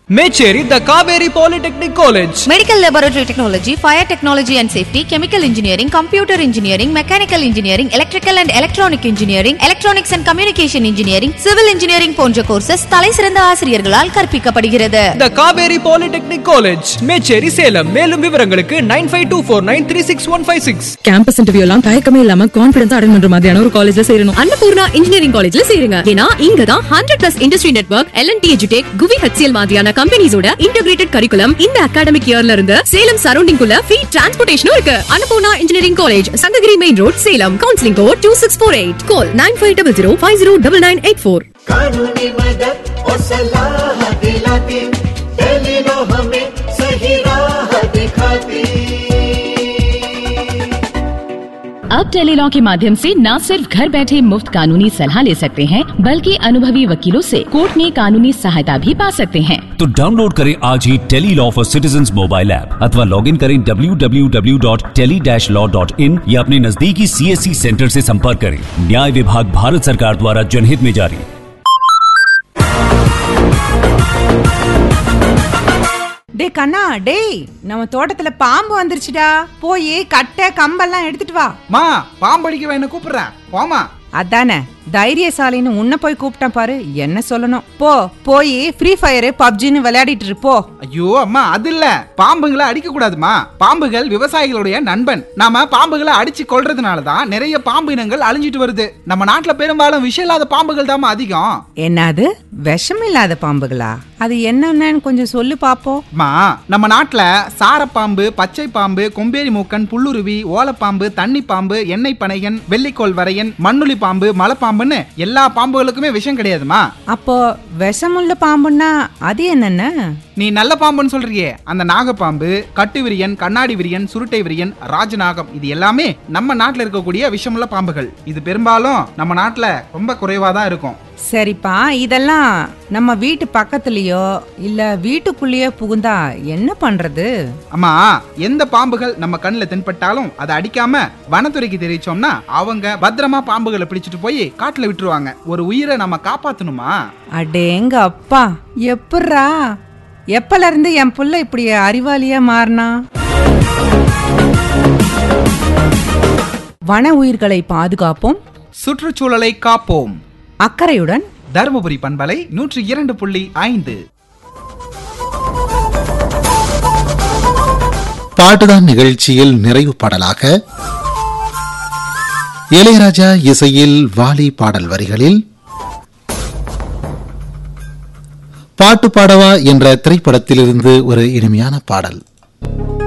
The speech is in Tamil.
Mecheri the Kaveri polytechnic college Medical Laboratory Technology, Fire Technology and Safety, Chemical Engineering, Computer Engineering, Mechanical Engineering, Electrical and Electronic Engineering, Electronics and Communication Engineering, Civil Engineering போன்ற கோர்சஸ் தலை சிறந்த ஆசிரியர்களால் கற்பிக்கப்படுகிறது the Kaveri polytechnic college Mecheri Salem மேலும் விவரங்களுக்கு nine five two four nine three six one five six campus interview எல்லாம் தயக்கமே இல்லாம கான்பிடன்ஸ் அட்டன் பண்ற மாதிரியான ஒரு காலேஜ்ல சேரணும் அன்னபூர்ணா இன்ஜினியரிங் காலேஜ்ல சேருங்க ஏன்னா இங்க தான் hundred plus industry network L and T எஜுடெக் குவி ஹெச்சிஎல் மாதிரியான கம்பெனிஸோட இன்டகிரேட்டட் கரிக்குலம் இந்த அகாடமிக் இயர்ல இருந்து சேலம் சரௌண்டிங் குள்ள ஃப்ரீ டிரான்ஸ்போர்டேஷனும் இருக்கு Annapoorna engineering college Sankagiri main road Salem counselling code two six four eight call nine five double zero five zero double nine eight four कानूनी मदद और सलाह दिलाती टेलीनो हमें सही राह दिखाती अब टेलीलॉ के माध्यम से न सिर्फ घर बैठे मुफ्त कानूनी सलाह ले सकते हैं बल्कि अनुभवी वकीलों से कोर्ट में कानूनी सहायता भी पा सकते हैं तो डाउनलोड करें आज ही tele law for citizen mobile app अथवा लॉग इन करें www.tele-law.in या अपने नजदीकी सीएससी सेंटर से संपर्क करें न्याय विभाग भारत सरकार द्वारा जनहित में जारी டேய் கண்ணா டேய் நம்ம தோட்டத்துல பாம்பு வந்துருச்சுடா போய் கட்டை கம்பெல்லாம் எடுத்துட்டு வா மா பாம்படிக்க என்ன கூப்பிடுறேன் போமா அதானே தைரியசாலின்னு உன்னை போய் கூப்பிட்டேன் பாரு என்ன சொல்லணும் போ போய் ஃப்ரீ ஃபயர் பப்ஜின்னு விளையாடிட்டு இரு, போ ஐயோ அம்மா அது இல்ல பாம்புங்களை அடிக்க கூடாதுமா பாம்புகள் விவசாயிகளுடைய நண்பன் நாம பாம்புகளை அடிச்சு கொல்றதுனால தான் நிறைய பாம்பு இனங்கள் அழிஞ்சிட்டு வருது நம்ம நாட்டுல பெரும்பாலும் விஷம் இல்லாத பாம்புகள் தாமா அதிகம் என்னது விஷம் இல்லாத பாம்புகளா அது என்னன்னு கொஞ்சம் சொல்லு பாப்போம் அம்மா நம்ம நாட்டுல சாரப்பாம்பு பச்சை பாம்பு கொம்பேரி மூக்கன் புல்லுருவி ஓலப்பாம்பு தண்ணி பாம்பு எண்ணெய் பனையன் வெள்ளிக்கோள் வரையன் மண்ணுளி பாம்பு மலைப்பாம்புன்னு எல்லா பாம்புகளுக்குமே விஷம் கிடையாதுமா அப்போ விஷமுள்ள பாம்புன்னா அது என்னென்ன நீ நல்ல பாம்புன்னு சொல்றியே அந்த நாகப்பாம்பு கட்டு விரியன் கண்ணாடி விரியன் சுருட்டை விரியன் ராஜநாகம் இது எல்லாமே நம்ம நாட்டுல இருக்கக்கூடிய விஷமுள்ள பாம்புகள் இது பெரும்பாலும் நம்ம நாட்டுல ரொம்ப குறைவா தான் இருக்கும் சரிப்பா இதெல்லாம் நம்ம வீட்டு பக்கத்துலயோ இல்ல வீட்டுக்குள்ளேயோ புகுந்தா என்ன பண்றது அம்மா எந்த பாம்புகள் நம்ம கண்ணுல தென்பட்டாலும் அதை அடிக்காம வனத்துறைக்கு தெரிவிச்சோம்னா அவங்க பத்திரமா பாம்புகளை பிடிச்சிட்டு போய் காட்டுல விட்டுருவாங்க ஒரு உயிரை நம்ம காப்பாத்தணுமா அடேங்க அப்பா எப்பட்றா எப்பல இருந்து என் புள்ள இப்படி அறிவாளியா மாறினா வன உயிர்களை பாதுகாப்போம் சுற்றுச்சூழலை காப்போம் அக்கறையுடன் தருமபுரி பண்பலை நூற்றி இரண்டு புள்ளி ஐந்து பாட்டுதான் நிகழ்ச்சியில் நிறைவு பாடலாக இளையராஜா இசையில் வாலி பாடல் வரிகளில் பாட்டு பாடவா என்ற திரைப்படத்திலிருந்து ஒரு இனிமையான பாடல்